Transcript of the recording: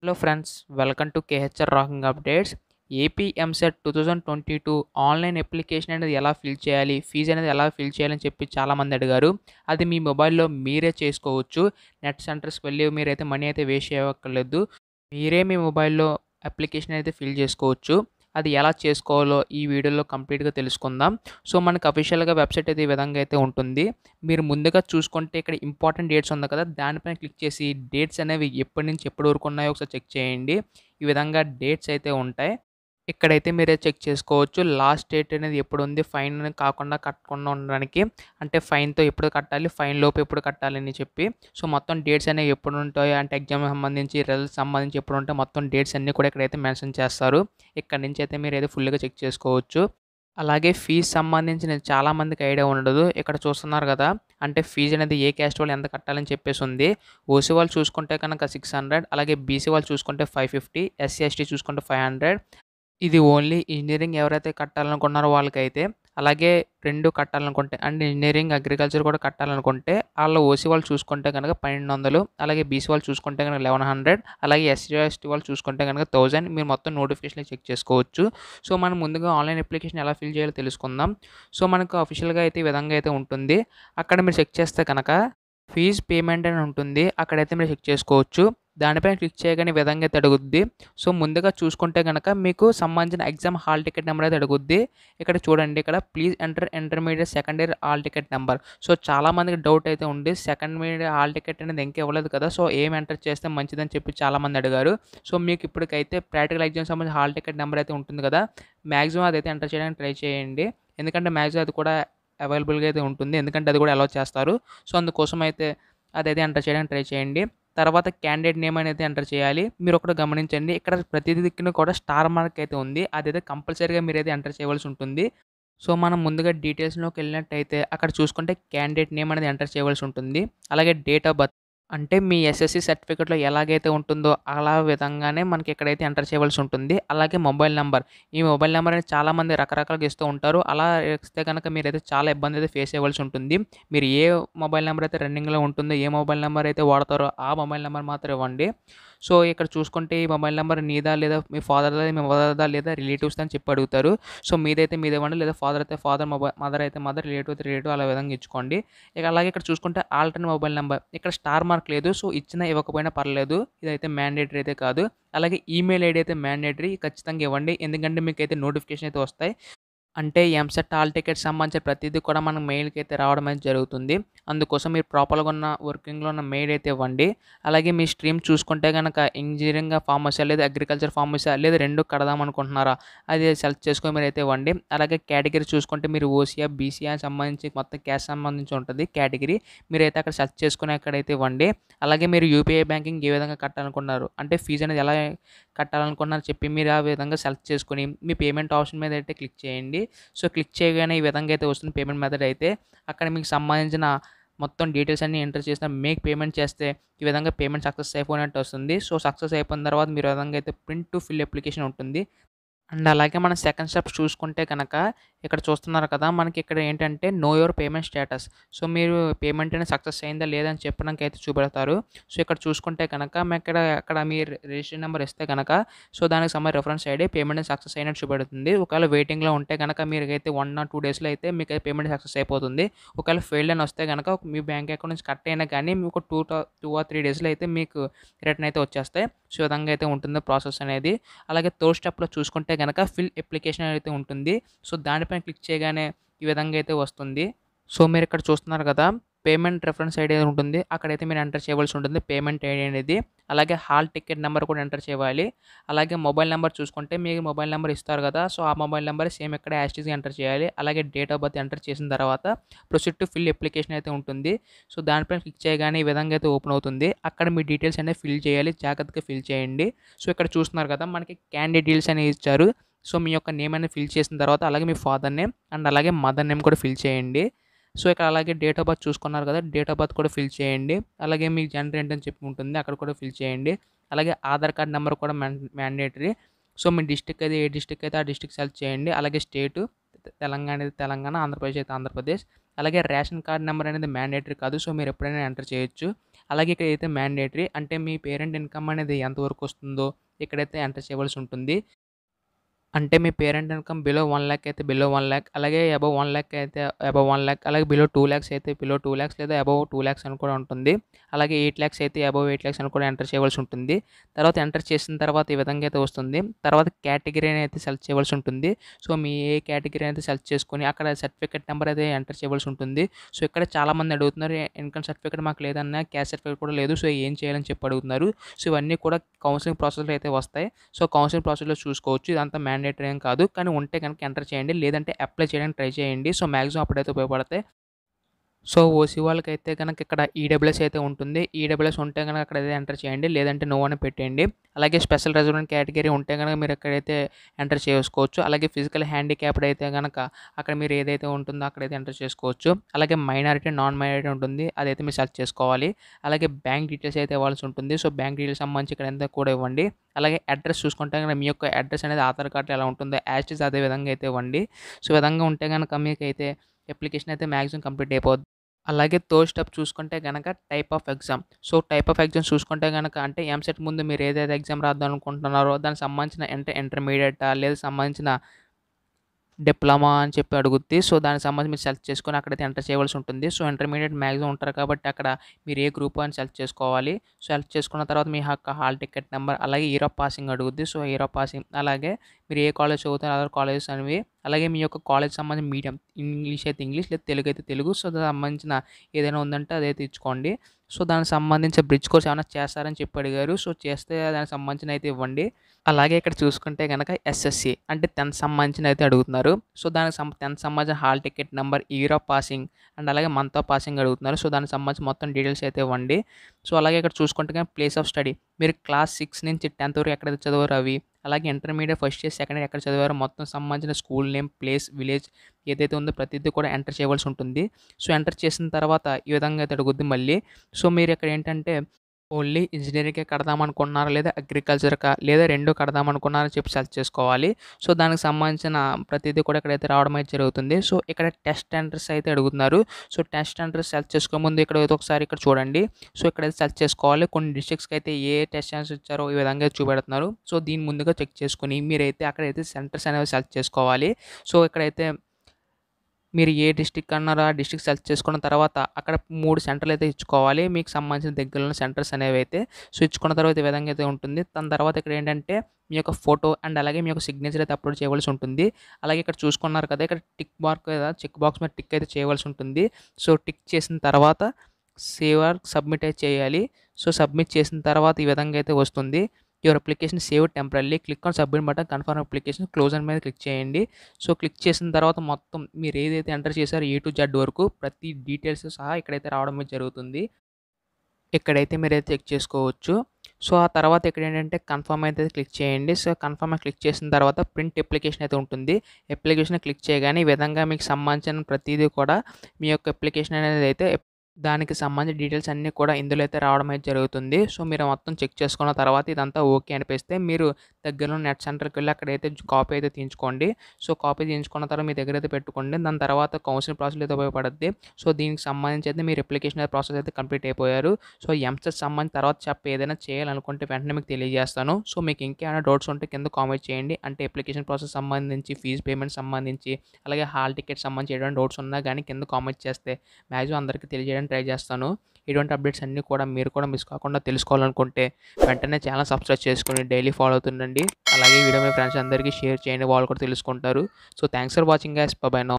hello friends welcome to KHR rocking updates AP EAMCET two thousand twenty two online application అనేది ఎలా fill చేయాలి fee అనేది ఎలా fill చేయాలని చెప్పి చాలామంది అడిగారు అది మీ మొబైల్లో మీరే చేసుకోవచ్చు నెట్ సెంటర్స్కి వెళ్ళి మీరైతే మనీ అయితే వేస్ట్ చేయక్కర్లేదు మీరే మీ మొబైల్లో అప్లికేషన్ అయితే ఫిల్ చేసుకోవచ్చు అది ఎలా చేసుకోవాలో ఈ వీడియోలో కంప్లీట్గా తెలుసుకుందాం సో మనకు అఫీషియల్గా వెబ్సైట్ అయితే ఈ విధంగా అయితే ఉంటుంది మీరు ముందుగా చూసుకుంటే ఇక్కడ ఇంపార్టెంట్ డేట్స్ ఉంది కదా దానిపైన క్లిక్ చేసి డేట్స్ అనేవి ఎప్పటి నుంచి ఎప్పటి వరకు ఉన్నాయో ఒకసారి చెక్ చేయండి ఈ విధంగా డేట్స్ అయితే ఉంటాయి ఇక్కడైతే మీరే చెక్ చేసుకోవచ్చు లాస్ట్ డేట్ అనేది ఎప్పుడు ఉంది ఫైన్ కాకుండా కట్టకుండా ఉండడానికి అంటే ఫైన్తో ఎప్పుడు కట్టాలి ఫైన్ లోపు ఎప్పుడు కట్టాలి అని చెప్పి సో మొత్తం డేట్స్ అనేవి ఎప్పుడు ఉంటాయి అంటే ఎగ్జామ్ సంబంధించి రిజల్ట్స్ సంబంధించి ఎప్పుడు ఉంటాయి మొత్తం డేట్స్ అన్నీ కూడా ఇక్కడైతే మెన్షన్ చేస్తారు ఇక్కడ నుంచి అయితే మీరు అయితే ఫుల్గా చెక్ చేసుకోవచ్చు అలాగే ఫీజు సంబంధించిన చాలామందికి ఐడియా ఉండదు ఇక్కడ చూస్తున్నారు కదా అంటే ఫీజు అనేది ఏ క్యాస్ట్ వాళ్ళు ఎంత కట్టాలని చెప్పేసి ఉంది ఓసీ వాళ్ళు చూసుకుంటే కనుక సిక్స్ హండ్రెడ్ అలాగే బీసీ వాళ్ళు చూసుకుంటే ఫైవ్ ఫిఫ్టీ ఎస్సీ ఎస్టీ చూసుకుంటే ఫైవ్ హండ్రెడ్ ఇది ఓన్లీ ఇంజనీరింగ్ ఎవరైతే కట్టాలనుకున్నారో వాళ్ళకైతే అలాగే రెండు కట్టాలనుకుంటే అండ్ ఇంజనీరింగ్ అగ్రికల్చర్ కూడా కట్టాలనుకుంటే వాళ్ళ ఓసీ వాళ్ళు చూసుకుంటే కనుక పన్నెండు వందలు అలాగే బీసీ వాళ్ళు చూసుకుంటే కనుక లెవెన్ హండ్రెడ్ అలాగే ఎస్సీ ఎస్టీ వాళ్ళు చూసుకుంటే కనుక థౌజండ్ మీరు మొత్తం నోటిఫికేషన్ చెక్ చేసుకోవచ్చు సో మనం ముందుగా ఆన్లైన్ అప్లికేషన్ ఎలా ఫిల్ చేయాలో తెలుసుకుందాం సో మనకు అఫీషియల్గా అయితే ఈ విధంగా అయితే ఉంటుంది అక్కడ మీరు చెక్ చేస్తే కనుక ఫీజ్ పేమెంట్ అని ఉంటుంది అక్కడైతే మీరు చెక్ చేసుకోవచ్చు దానిపైన క్లిక్ చేయగానే ఈ విధంగా అయితే అడుగుద్ది సో ముందుగా చూసుకుంటే కనుక మీకు సంబంధించిన ఎగ్జామ్ హాల్ టికెట్ నెంబర్ అయితే అడుగుద్ది ఇక్కడ చూడండి ఇక్కడ please enter intermediate second year hall ticket number so చాలామందికి డౌట్ అయితే ఉంది సెకండ్ మీడియట్ హాల్ టికెట్ అనేది ఇంకా ఇవ్వలేదు కదా సో ఏం ఎంటర్ చేస్తే మంచిదని చెప్పి చాలామంది అడిగారు సో మీకు ఇప్పటికైతే ప్రాక్టికల్ ఎగ్జామ్ సంబంధించిన హాల్ టికెట్ నెంబర్ అయితే ఉంటుంది కదా మ్యాక్సిమం అదైతే ఎంటర్ చేయడానికి ట్రై చేయండి ఎందుకంటే మ్యాక్సిమం అది కూడా అవైలబుల్గా అయితే ఉంటుంది ఎందుకంటే అది కూడా అలౌ చేస్తారు సో అందుకోసం అయితే అదైతే ఎంటర్ చేయడానికి ట్రై చేయండి తర్వాత క్యాండిడేట్ నేమ్ అనేది ఎంటర్ చేయాలి మీరు ఒకటి గమనించండి ఇక్కడ ప్రతి దిక్కున కూడా స్టార్ మార్క్ అయితే ఉంది అదైతే కంపల్సరీగా మీరు అయితే ఎంటర్ చేయవలసి ఉంటుంది సో మనం ముందుగా డీటెయిల్స్లోకి వెళ్ళినట్టయితే అక్కడ చూసుకుంటే క్యాండిడేట్ నేమ్ అనేది ఎంటర్ చేయవలసి ఉంటుంది అలాగే డేట్ ఆఫ్ బర్త్ అంటే మీ ఎస్ఎస్సి సర్టిఫికేట్లో ఎలాగైతే ఉంటుందో అలా విధంగానే మనకి ఎక్కడైతే ఎంటర్ చేయవలసి ఉంటుంది అలాగే మొబైల్ నెంబర్ ఈ మొబైల్ నెంబర్ అనేది చాలామంది రకరకాలుగా ఇస్తూ ఉంటారు అలా ఇస్తే కనుక మీరైతే చాలా ఇబ్బంది అయితే ఫేస్ చేయవలసి ఉంటుంది మీరు ఏ మొబైల్ నెంబర్ అయితే రన్నింగ్లో ఉంటుందో ఏ మొబైల్ నెంబర్ అయితే వాడతారో ఆ మొబైల్ నెంబర్ మాత్రం ఇవ్వండి సో ఇక్కడ చూసుకుంటే ఈ మొబైల్ నెంబర్ నీదా లేదా మీ ఫాదర్దా మీ మదర్దా లేదా రిలేటివ్స్ అని చెప్పి అడుగుతారు సో మీదైతే మీద ఇవ్వండి లేదా ఫాదర్ అయితే ఫాదర్ మొబైల్ మదర్ అయితే మదర్ రిలేటివ్ అయితే రిలేటివ్ అలా విధంగా ఇచ్చుకోండి ఇక అలాగే ఇక్కడ చూసుకుంటే ఆల్టర్నేట్ మొబైల్ నెంబర్ ఇక్కడ స్టార్ మార్క్ లేదు సో ఇచ్చినా ఇవ్వకపోయినా పర్లేదు ఇదైతే మ్యాండేటరీ అయితే కాదు అలాగే ఈమెయిల్ ఐడి అయితే మ్యాండేటరీ ఖచ్చితంగా ఇవ్వండి ఎందుకంటే మీకు అయితే నోటిఫికేషన్ అయితే వస్తాయి అంటే ఎంసెట్ హాల్ టికెట్ సంబంధించిన ప్రతిదీ కూడా మన మెయిల్కి అయితే రావడం అయితే జరుగుతుంది అందుకోసం మీరు ప్రాపర్గా ఉన్న వర్కింగ్లో ఉన్న మెయిల్ అయితే ఇవ్వండి అలాగే మీ స్ట్రీమ్ చూసుకుంటే కనుక ఇంజనీరింగ్ ఫార్మసీ లేదా అగ్రికల్చర్ ఫార్మసీ లేదా రెండు కడదాం అనుకుంటున్నారా అది సెలెక్ట్ చేసుకొని మీరు అయితే ఇవ్వండి అలాగే కేటగిరీ చూసుకుంటే మీరు ఓసీఆ బీసీఆ సంబంధించి మొత్తం క్యాష్ సంబంధించి ఉంటుంది కేటగిరీ మీరైతే అక్కడ సెలెక్ట్ చేసుకుని అక్కడైతే ఇవ్వండి అలాగే మీరు యూపీఐ బ్యాంకింగ్ ఏ విధంగా కట్టాలనుకున్నారు అంటే ఫీజు అనేది ఎలా కట్టాలనుకున్నారు చెప్పి మీరు ఆ విధంగా సెలెక్ట్ చేసుకుని మీ పేమెంట్ ఆప్షన్ మీద అయితే క్లిక్ చేయండి సో క్లిక్ చేయగానే ఈ విధంగా అయితే వస్తుంది పేమెంట్ మెథడ్ అయితే అక్కడ మీకు సంబంధించిన మొత్తం డీటెయిల్స్ అన్ని ఎంటర్ చేసిన మేక్ పేమెంట్ చేస్తే ఈ విధంగా పేమెంట్ సక్సెస్ అయిపోయినట్టు వస్తుంది సో సక్సెస్ అయిపోయిన తర్వాత మీరు విధంగా అయితే ప్రింట్ టు ఫిల్ అప్లికేషన్ ఉంటుంది అండ్ అలాగే మనం సెకండ్ స్టెప్ చూసుకుంటే కనుక ఇక్కడ చూస్తున్నారు కదా మనకి ఇక్కడ ఏంటంటే know your payment status so మీరు పేమెంట్ అనేది సక్సెస్ అయిందా లేదని చెప్పడానికి అయితే చూపెడతారు సో ఇక్కడ చూసుకుంటే కనుక మేము ఇక్కడ అక్కడ మీ రిజిస్ట్రేషన్ నెంబర్ ఇస్తే కనుక సో దానికి సంబంధించి రెఫరెన్స్ ఐడి పేమెంట్ సక్సెస్ అయినట్టు చూపెడుతుంది ఒకవేళ వెయిటింగ్లో ఉంటే కనుక మీరు అయితే వన్ ఆర్ టూ డేస్లో అయితే మీకు అయితే పేమెంట్ సక్సెస్ అయిపోతుంది ఒకవేళ ఫెయిల్డ్ అని వస్తే కనుక మీ బ్యాంక్ అకౌంట్ నుంచి కట్ అయినా కానీ మీకు టూ టూ ఆర్ త్రీ డేస్లో అయితే మీకు రిటర్న్ అయితే వచ్చేస్తాయి సో ఈ విధంగా అయితే ఉంటుంది ప్రాసెస్ అనేది అలాగే థర్డ్ స్టెప్లో చూసుకుంటే కనుక ఫిల్ అప్లికేషన్ అయితే ఉంటుంది సో దానిపైన క్లిక్ చేయగానే ఈ విధంగా అయితే వస్తుంది సో మీరు ఇక్కడ చూస్తున్నారు కదా పేమెంట్ రెఫరెన్స్ ఐడి ఉంటుంది అక్కడైతే మీరు ఎంటర్ చేయవలసి ఉంటుంది పేమెంట్ ఐడి అనేది అలాగే హాల్ టికెట్ నెంబర్ కూడా ఎంటర్ చేయాలి అలాగే మొబైల్ నెంబర్ చూసుకుంటే మీకు మొబైల్ నెంబర్ ఇస్తారు కదా సో ఆ మొబైల్ నెంబర్ సేమ్ ఇక్కడ యాస్టీస్ ఎంటర్ చేయాలి అలాగే డేట్ ఆఫ్ బర్త్ ఎంటర్ చేసిన తర్వాత ప్రొసీడ్ టు ఫిల్ అప్లికేషన్ అయితే ఉంటుంది సో దానిపైన క్లిక్ చేయగానే ఈ విధంగా అయితే ఓపెన్ అవుతుంది అక్కడ మీ డీటెయిల్స్ అనేవి ఫిల్ చేయాలి జాగ్రత్తగా ఫిల్ చేయండి సో ఇక్కడ చూస్తున్నారు కదా మనకి క్యాండిడేట్ డీటెయిల్స్ అనేవి ఇచ్చారు సో మీ యొక్క నేమ్ అనేది ఫిల్ చేసిన తర్వాత అలాగే మీ ఫాదర్ నేమ్ అండ్ అలాగే మదర్ నేమ్ కూడా ఫిల్ చేయండి సో ఇక్కడ అలాగే డేట్ ఆఫ్ బర్త్ చూసుకున్నారు కదా డేట్ ఆఫ్ బర్త్ కూడా ఫిల్ చేయండి అలాగే మీకు జెండర్ ఏంటని చెప్పి ఉంటుంది అక్కడ కూడా ఫిల్ చేయండి అలాగే ఆధార్ కార్డ్ నెంబర్ కూడా మ్యాండేటరీ సో మీ డిస్టిక్ అయితే ఏ డిస్టిక్ అయితే ఆ డిస్టిక్ సెలెక్ట్ చేయండి అలాగే స్టేటు తెలంగాణ అయితే తెలంగాణ ఆంధ్రప్రదేశ్ అయితే ఆంధ్రప్రదేశ్ అలాగే రేషన్ కార్డ్ నెంబర్ అనేది మ్యాండేటరీ కాదు సో మీరు ఎప్పుడైనా ఎంటర్ చేయొచ్చు అలాగే ఇక్కడైతే మ్యాండేటరీ అంటే మీ పేరెంట్ ఇన్కమ్ అనేది ఎంతవరకు వస్తుందో ఇక్కడైతే ఎంటర్ చేయవలసి ఉంటుంది అంటే మీ parent income below one lakh అయితే బిలో వన్ ల్యాక్ అలాగే అబవ్ వన్ ల్యాక్ అయితే అబవ్ వన్ ల్యాక్ అలాగే బిలో టూ ల్యాక్స్ అయితే బిలో టూ ల్యాక్స్ లేదా అబవ్ టూ ల్యాక్స్ అని కూడా ఉంటుంది అలాగే ఎయిట్ ల్యాక్స్ అయితే అబవ్ ఎయిట్ ల్యాక్స్ అని కూడా ఎంటర్ చేయవలసి ఉంటుంది తర్వాత ఎంటర్ చేసిన తర్వాత ఈ విధంగా అయితే వస్తుంది తర్వాత కేటగిరీ అయితే సెలెక్ట్ చేయవలసి ఉంటుంది సో మీ ఏ కేటగిరీ అయితే సెలెక్ట్ చేసుకొని అక్కడ సర్టిఫికేట్ నెంబర్ అయితే ఎంటర్ చేయవలసి ఉంటుంది సో ఇక్కడ చాలామంది అడుగుతున్నారు ఇన్కమ్ సర్టిఫికేట్ మాకు లేదన్నా క్యాష్ సర్టిఫికేట్ కూడా లేదు సో ఏం చేయాలని చెప్పి అడుగుతున్నారు సో ఇవన్నీ కూడా కౌన్సిలింగ్ ప్రాసెస్లో అయితే వస్తాయి సో కౌన్సిలింగ్ ప్రాసెస్లో చూసుకోవచ్చు ఇదంతా మ్యాండేటరీ ఏం కాదు కానీ ఉంటే కనుక ఎంటర్ చేయండి లేదంటే అప్లై చేయడానికి ట్రై చేయండి సో మ్యాక్సిమం అప్పుడైతే ఉపయోగపడతాయి సో ఓసీ వాళ్ళకైతే కనుక ఇక్కడ ఈడబ్ల్యూఎస్ అయితే ఉంటుంది ఈడబ్ల్యూఎస్ ఉంటే కనుక అక్కడ అయితే ఎంటర్ చేయండి లేదంటే నో అని పెట్టేయండి అలాగే స్పెషల్ రిజర్వ్మెంట్ కేటగిరీ ఉంటే కనుక మీరు ఎక్కడైతే ఎంటర్ చేసుకోవచ్చు అలాగే ఫిజికల్ హ్యాండిక్యాప్డ్ అయితే కనుక అక్కడ మీరు ఏదైతే ఉంటుందో అక్కడైతే ఎంటర్ చేసుకోవచ్చు అలాగే మైనారిటీ నాన్ మైనారిటీ ఉంటుంది అదైతే మీరు సెలెక్ట్ చేసుకోవాలి అలాగే బ్యాంక్ డీటెయిల్స్ అయితే ఇవ్వాల్సి ఉంటుంది సో బ్యాంక్ డీటెయిల్స్ సంబంధించి ఇక్కడ ఎంత కూడా ఇవ్వండి అలాగే అడ్రస్ చూసుకుంటే కనుక మీ యొక్క అడ్రస్ అనేది ఆధార్ కార్డు ఎలా ఉంటుందో యాస్టిస్ అదే విధంగా అయితే ఇవ్వండి సో ఈ విధంగా ఉంటే కనుక మీకు అయితే అప్లికేషన్ అయితే మ్యాక్సిమం కంప్లీట్ అయిపోద్ది అలాగే థర్డ్ స్టెప్ చూసుకుంటే కనుక type of exam so type of exam చూసుకుంటే కనుక అంటే ఎంసెట్ ముందు మీరు ఏదైతే ఎగ్జామ్ రాద్దాం అనుకుంటున్నారో దానికి సంబంధించిన అంటే ఇంటర్మీడియట్ లేదా సంబంధించిన డిప్లొమా అని చెప్పి అడుగుద్ది సో దానికి సంబంధించి మీరు సెలెక్ట్ చేసుకొని అక్కడైతే ఎంటర్ చేయవలసి ఉంటుంది సో ఇంటర్మీడియట్ మ్యాక్సిమం ఉంటారు కాబట్టి అక్కడ మీరు ఏ గ్రూప్ అని సెలెక్ట్ చేసుకోవాలి సెలెక్ట్ చేసుకున్న తర్వాత మీ యొక్క హాల్ టికెట్ నెంబర్ అలాగే ఇయర్ ఆఫ్ పాసింగ్ అడుగుద్ది సో ఇయర్ ఆఫ్ పాసింగ్ అలాగే మీరు ఏ కాలేజ్ చదువుతారో అదర్ కాలేజెస్ అనేవి అలాగే మీ యొక్క కాలేజ్ సంబంధించిన మీడియం ఇంగ్లీష్ అయితే ఇంగ్లీష్ లేదా తెలుగు అయితే తెలుగు సో దానికి సంబంధించిన ఏదైనా ఉందంటే అదైతే ఇచ్చుకోండి సో దానికి సంబంధించిన బ్రిడ్జ్ కోర్స్ ఏమైనా చేస్తారని చెప్పి అడిగారు సో చేస్తే దానికి సంబంధించిన అయితే ఇవ్వండి అలాగే ఇక్కడ చూసుకుంటే కనుక ఎస్ఎస్సి అంటే టెన్త్ సంబంధించిన అయితే అడుగుతున్నారు సో దానికి సం టెన్త్ సంబంధించిన hall ticket number year of passing and అలాగే మంత్ ఆఫ్ పాసింగ్ అడుగుతున్నారు సో దానికి సంబంధించి మొత్తం డీటెయిల్స్ అయితే ఇవ్వండి సో అలాగే ఇక్కడ చూసుకుంటే కనుక ప్లేస్ ఆఫ్ స్టడీ మీరు క్లాస్ సిక్స్ నుంచి టెన్త్ వరకు ఎక్కడైతే చదివారో అవి అలాగే intermediate first year second year ఎక్కడ చదివారో మొత్తం సంబంధించిన స్కూల్ నేమ్ ప్లేస్ విలేజ్ ఏదైతే ఉందో ప్రతిదీ కూడా ఎంటర్ చేయవలసి ఉంటుంది సో ఎంటర్ చేసిన తర్వాత ఈ విధంగా అయితే అడుగుద్ది మళ్ళీ సో మీరు ఇక్కడ ఏంటంటే ఓన్లీ ఇంజనీరింగ్కే కడదాం అనుకున్నారా లేదా అగ్రికల్చర్కా లేదా రెండు కడదాం అనుకున్నారా చెప్పి సెలెక్ట్ చేసుకోవాలి సో దానికి సంబంధించిన ప్రతిదీ కూడా ఇక్కడైతే రావడం అయితే జరుగుతుంది సో ఇక్కడ టెస్ట్ ఎంట్రస్ అయితే అడుగుతున్నారు సో టెస్ట్ ఎంట్రస్ సెలెక్ట్ చేసుకో ముందు ఇక్కడ ఏదో ఒకసారి ఇక్కడ చూడండి సో ఇక్కడైతే సెలెక్ట్ చేసుకోవాలి కొన్ని డిస్ట్రిక్ట్స్కి అయితే ఏ టెస్ట్ సెంటర్స్ ఇచ్చారో ఈ విధంగా చూపెడుతున్నారు సో దీని ముందుగా చెక్ చేసుకుని మీరైతే అక్కడైతే సెంటర్స్ అనేవి సెలెక్ట్ చేసుకోవాలి సో ఇక్కడైతే మీరు ఏ డిస్టిక్ అన్నారో ఆ డిస్టిక్ సెలెక్ట్ చేసుకున్న తర్వాత అక్కడ మూడు సెంటర్లు అయితే ఇచ్చుకోవాలి మీకు సంబంధించిన దగ్గరలో సెంటర్స్ అనేవి అయితే సో ఇచ్చుకున్న తర్వాత ఈ విధంగా అయితే ఉంటుంది దాని తర్వాత ఇక్కడ ఏంటంటే మీ యొక్క ఫోటో అండ్ అలాగే మీ యొక్క సిగ్నేచర్ అయితే అప్లోడ్ చేయవలసి ఉంటుంది అలాగే ఇక్కడ చూసుకున్నారు కదా ఇక్కడ టిక్ మార్క్ కదా చెక్ బాక్స్ మీద టిక్ అయితే చేయవలసి ఉంటుంది సో టిక్ చేసిన తర్వాత సేవ్ ఆర్ సబ్మిట్ అయితే చేయాలి సో సబ్మిట్ చేసిన తర్వాత ఈ విధంగా అయితే వస్తుంది your application save temporary click on submit button confirm application close అని మీద క్లిక్ చేయండి సో క్లిక్ చేసిన తర్వాత మొత్తం మీరు ఏదైతే ఎంటర్ చేశారో ఏ టు జెడ్ వరకు ప్రతి డీటెయిల్స్ సహా ఇక్కడైతే రావడం అయితే జరుగుతుంది ఇక్కడైతే మీరైతే చెక్ చేసుకోవచ్చు సో ఆ తర్వాత ఇక్కడ ఏంటంటే కన్ఫర్మ్ అయితే క్లిక్ చేయండి సో కన్ఫర్మ్ క్లిక్ చేసిన తర్వాత ప్రింట్ అప్లికేషన్ అయితే ఉంటుంది అప్లికేషన్ క్లిక్ చేయగానే ఈ విధంగా మీకు సంబంధించిన ప్రతిదీ కూడా మీ యొక్క అప్లికేషన్ అనేది అయితే దానికి సంబంధించిన డీటెయిల్స్ అన్నీ కూడా ఇందులో అయితే రావడం అయితే జరుగుతుంది సో మీరు మొత్తం చెక్ చేసుకున్న తర్వాత ఇదంతా ఓకే అనిపిస్తే మీరు దగ్గరలో నెట్ సెంటర్కి వెళ్ళి అక్కడైతే కాపీ అయితే తీయించుకోండి సో కాపీ తీయించుకున్న తర్వాత మీ దగ్గర అయితే పెట్టుకోండి దాని తర్వాత కౌన్సిలింగ్ ప్రాసెస్ అయితే ఉపయోగపడుద్ది సో దీనికి సంబంధించి అయితే మీరు అప్లికేషన్ ప్రాసెస్ అయితే కంప్లీట్ అయిపోయారు సో ఎంసెట్ సంబంధించి తర్వాత చెప్పి ఏదైనా చేయాలనుకుంటే వెంటనే మీకు తెలియజేస్తాను సో మీకు ఇంకేమైనా డౌట్స్ ఉంటే కింద కామెంట్ చేయండి అంటే అప్లికేషన్ ప్రాసెస్ సంబంధించి ఫీజు పేమెంట్ సంబంధించి అలాగే హాల్ టికెట్ సంబంధించి ఏదైనా డౌట్స్ ఉన్నా కానీ కింద కామెంట్ చేస్తే మ్యాక్సిమం అందరికీ తెలియజేయడానికి ట్రై చేస్తాను ఇటువంటి అప్డేట్స్ అన్నీ కూడా మీరు కూడా మిస్ కాకుండా తెలుసుకోవాలనుకుంటే వెంటనే ఛానల్ సబ్స్క్రైబ్ చేసుకుని డైలీ ఫాలో అవుతుండండి అలాగే వీడియో మీ ఫ్రెండ్స్ అందరికీ షేర్ చేయండి వాళ్ళు కూడా తెలుసుకుంటారు so thanks for watching guys bye no